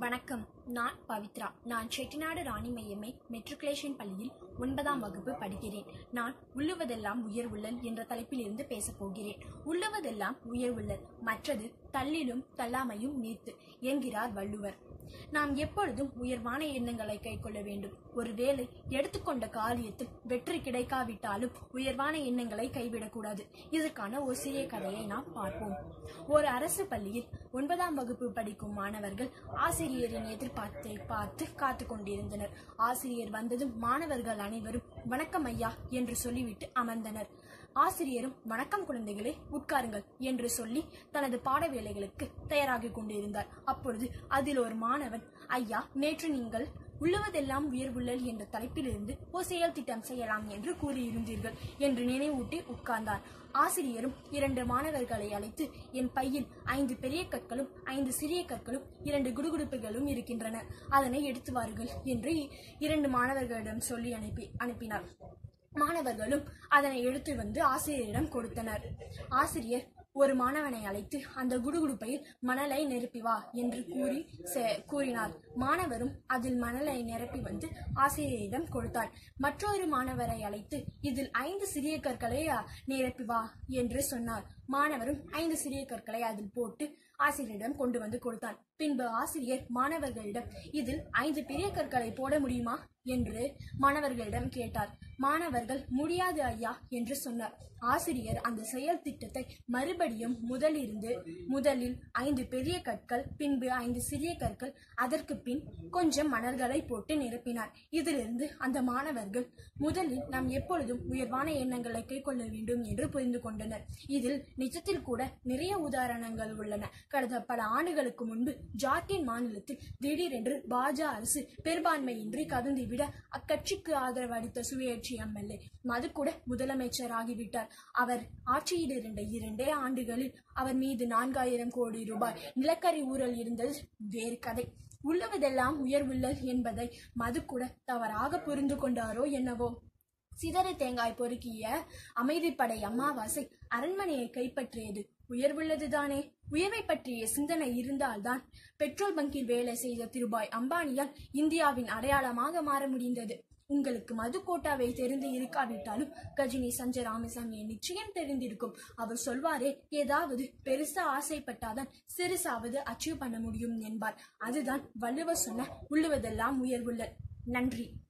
வணக்கம் நான் பவித்ரா நான் செட்டிநாடு ராணிமையம்மை மெட்ரிகுலேஷன் பள்ளியில் ஒன்பதாம் வகுப்பு படிக்கிறேன் நான் உள்ளுவதெல்லாம் உயர்வுள்ளல் என்ற தலைப்பில் இருந்து பேசப் போகிறேன் உள்ளுவதெல்லாம் உயர்வுள்ளல் மற்றது தள்ளிலும் தள்ளாமையும் நீர்த்து என்கிறார் வள்ளுவர் நாம் எப்பொழுதும் உயர்வான எண்ணங்களை கைக்கொள்ள வேண்டும் ஒருவேளை எடுத்துக்கொண்ட காரியத்தில் வெற்றி கிடைக்காவிட்டாலும் உயர்வான எண்ணங்களை கைவிடக்கூடாது இதற்கான ஒரு சிறிய கதையை நாம் பார்ப்போம் ஒரு அரசு பள்ளியில் ஒன்பதாம் வகுப்பு படிக்கும் மாணவர்கள் ஆசிரியரின் எதிர்பார்த்தை பார்த்து காத்து கொண்டிருந்தனர் ஆசிரியர் வந்ததும் மாணவர்கள் அனைவரும் வணக்கம் ஐயா என்று சொல்லிவிட்டு அமர்ந்தனர் ஆசிரியரும் வணக்கம் குழந்தைகளே உட்காருங்கள் என்று சொல்லி தனது பாட வேலைகளுக்கு தயாராகிக் கொண்டிருந்தார் அப்பொழுது அதில் ஒரு மாணவன் ஐயா நேற்று நீங்கள் உள்ளுவதெல்லாம் உயர்வுள்ளல் என்ற தலைப்பிலிருந்து ஒரு செயல் திட்டம் செய்யலாம் என்று கூறியிருந்தீர்கள் என்று நினைவூட்டி உட்கார்ந்தார் ஆசிரியரும் இரண்டு மாணவர்களை அழைத்து என் பையில் ஐந்து பெரிய கற்களும் ஐந்து சிறிய கற்களும் இரண்டு குடுகுடுப்புகளும் இருக்கின்றன அதனை எடுத்து வாருங்கள் என்று இரண்டு மாணவர்களிடம் சொல்லி அனுப்பி அனுப்பினார் மாணவர்களும் அதனை எடுத்து வந்து ஆசிரியரிடம் கொடுத்தனர் ஆசிரியர் ஒரு மாணவனை அழைத்து அந்த குடுகுடுப்பையில் மணலை நிரப்பி வா என்று கூறி செ- கூறினார் மாணவரும் அதில் மணலை நிரப்பி வந்து ஆசிரியரிடம் கொடுத்தார் மற்றொரு மாணவரை அழைத்து இதில் ஐந்து சிறிய கற்களை அ, நிரப்பி வா என்று சொன்னார் மாணவரும் ஐந்து சிறிய கற்களை அதில் போட்டு ஆசிரியரிடம் கொண்டு வந்து கொடுத்தார் பின்பு ஆசிரியர் மாணவர்களிடம் இதில் ஐந்து பெரிய கற்களை போட முடியுமா என்று மாணவர்களிடம் கேட்டார் மாணவர்கள் முடியாது ஐயா என்று சொன்னார் ஆசிரியர் அந்த செயல் திட்டத்தை மறுபடியும் முதலிருந்து முதலில் ஐந்து பெரிய கற்கள் பின்பு ஐந்து சிறிய கற்கள் அதற்கு பின் கொஞ்சம் மணல்களை போட்டு நிரப்பினார் இதிலிருந்து அந்த மாணவர்கள் முதலில் நாம் எப்பொழுதும் உயர்வான எண்ணங்களை கைக்கொள்ள வேண்டும் என்று புரிந்து கொண்டனர் இதில் நிஜத்தில் கூட நிறைய உதாரணங்கள் உள்ளன கடந்த பல ஆண்டுகளுக்கு முன்பு ஜார்க்கண்ட் மாநிலத்தில் திடீரென்று பாஜ அரசு பெரும்பான்மையின்றி கதந்திவிட அக்கட்சிக்கு ஆதரவு அளித்த சுயேட்சை எம்எல்ஏ மது கூட முதலமைச்சர் ஆகிவிட்டார் அவர் ஆட்சியில் இருந்த இரண்டே ஆண்டுகளில் அவர் மீது நான்காயிரம் கோடி ரூபாய் நிலக்கரி ஊழல் இருந்தது வேறு கதை உள்ளவதெல்லாம் உயர்வுள்ளல் என்பதை மது கூட தவறாக புரிந்து கொண்டாரோ என்னவோ சிதறு தேங்காய் பொறுக்கிய அமைதிப்படை அமாவாசை அரண்மனையை கைப்பற்றியது உயர்வுள்ளதுதானே உயர்வை பற்றிய சிந்தனை இருந்தால்தான் பெட்ரோல் பங்கில் வேலை செய்த திருபாய் அம்பானியால் இந்தியாவின் அடையாளமாக மாற முடிந்தது உங்களுக்கு மது கோட்டாவை தெரிந்து இருக்காவிட்டாலும் கஜினி சஞ்சய் ராமசாமியை நிச்சயம் தெரிந்திருக்கும் அவர் சொல்வாரே ஏதாவது பெருசா ஆசைப்பட்டாதான் சிறுசாவது அச்சீவ் பண்ண முடியும் என்பார் அதுதான் வள்ளுவர் சொன்ன உள்ளுவதெல்லாம் உயர்வுள்ள நன்றி